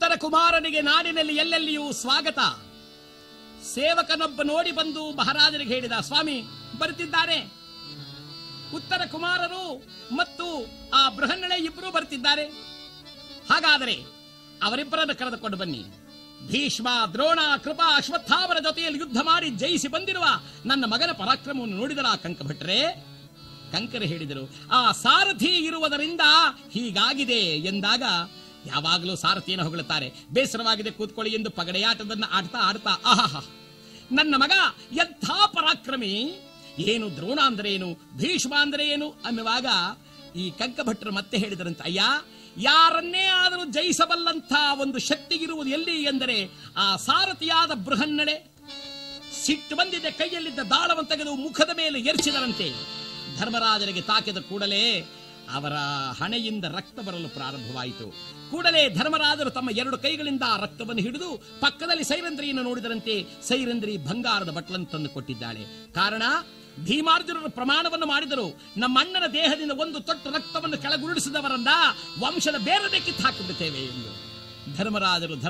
ಉತ್ತರ ಕುಮಾರನಿಗೆ ನಾಡಿನಲ್ಲಿ ಎಲ್ಲೆಲ್ಲಿಯೂ ಸ್ವಾಗತ ಸೇವಕನೊಬ್ಬ ನೋಡಿ ಬಂದು ಮಹಾರಾಜನಿಗೆ ಹೇಳಿದ ಸ್ವಾಮಿ ಬರುತ್ತಿದ್ದಾರೆ ಉತ್ತರ ಕುಮಾರರು ಮತ್ತು ಆ ಬೃಹನ್ನಳೆ ಇಬ್ಬರು ಬರ್ತಿದ್ದಾರೆ ಹಾಗಾದರೆ ಅವರಿಬ್ಬರನ್ನು ಕರೆದುಕೊಂಡು ಬನ್ನಿ ಭೀಷ್ಮ ದ್ರೋಣ ಕೃಪಾ ಅಶ್ವತ್ಥಾಮರ ಜೊತೆಯಲ್ಲಿ ಯುದ್ಧ ಮಾಡಿ ಜಯಿಸಿ ಬಂದಿರುವ ನನ್ನ ಮಗನ ಪರಾಕ್ರಮವನ್ನು ನೋಡಿದರ ಕಂಕಭಟ್ರೆ ಕಂಕರು ಹೇಳಿದರು ಆ ಸಾರಥಿ ಇರುವುದರಿಂದ ಹೀಗಾಗಿದೆ ಎಂದಾಗ ಯಾವಾಗಲೂ ಸಾರಥಿಯನ್ನು ಹೊಗಳುತ್ತಾರೆ ಬೇಸರವಾಗಿದೆ ಕೂತ್ಕೊಳ್ಳಿ ಎಂದು ಪಗಡೆಯಾಟದನ್ನ ಆಡ್ತಾ ಆಡ್ತಾ ಆಹಾ ನನ್ನ ಮಗ ಎಂಥ ಪರಾಕ್ರಮಿ ಏನು ದ್ರೋಣ ಅಂದ್ರೆ ಏನು ಭೀಷ್ಮ ಅಂದ್ರೆ ಏನು ಅನ್ನುವಾಗ ಈ ಕಂಕಭಟ್ರು ಮತ್ತೆ ಹೇಳಿದರಂತ ಅಯ್ಯ ಯಾರನ್ನೇ ಆದರೂ ಜಯಿಸಬಲ್ಲಂಥ ಒಂದು ಶಕ್ತಿಗಿರುವುದು ಎಲ್ಲಿ ಎಂದರೆ ಆ ಸಾರಥಿಯಾದ ಬೃಹನ್ನಳೆ ಸಿಟ್ಟು ಬಂದಿದ್ದ ಕೈಯಲ್ಲಿದ್ದ ದಾಳವನ್ನು ತೆಗೆದು ಮುಖದ ಮೇಲೆ ಎರಚಿದರಂತೆ ಧರ್ಮರಾಜನಿಗೆ ತಾಕಿದ ಕೂಡಲೇ ಅವರ ಹಣೆಯಿಂದ ರಕ್ತ ಬರಲು ಪ್ರಾರಂಭವಾಯಿತು ಕೂಡಲೇ ಧರ್ಮರಾಜರು ತಮ್ಮ ಎರಡು ಕೈಗಳಿಂದ ಆ ರಕ್ತವನ್ನು ಹಿಡಿದು ಪಕ್ಕದಲ್ಲಿ ಸೈರಂದ್ರಿಯನ್ನು ನೋಡಿದರಂತೆ ಸೈರಂದ್ರಿ ಬಂಗಾರದ ಬಟ್ಲನ್ನು ತಂದು ಕೊಟ್ಟಿದ್ದಾಳೆ ಕಾರಣ ಭೀಮಾರ್ಜುನರು ಪ್ರಮಾಣವನ್ನು ಮಾಡಿದರು ನಮ್ಮ ಅಣ್ಣನ ದೇಹದಿಂದ ಒಂದು ತೊಟ್ಟು ರಕ್ತವನ್ನು ಕೆಳಗುರುಳಿಸಿದವರನ್ನ ವಂಶದ ಬೇರದೆ ಕಿತ್ತು ಹಾಕಿಬಿಡುತ್ತೇವೆ ಎಂದು ಧರ್ಮರಾಜರು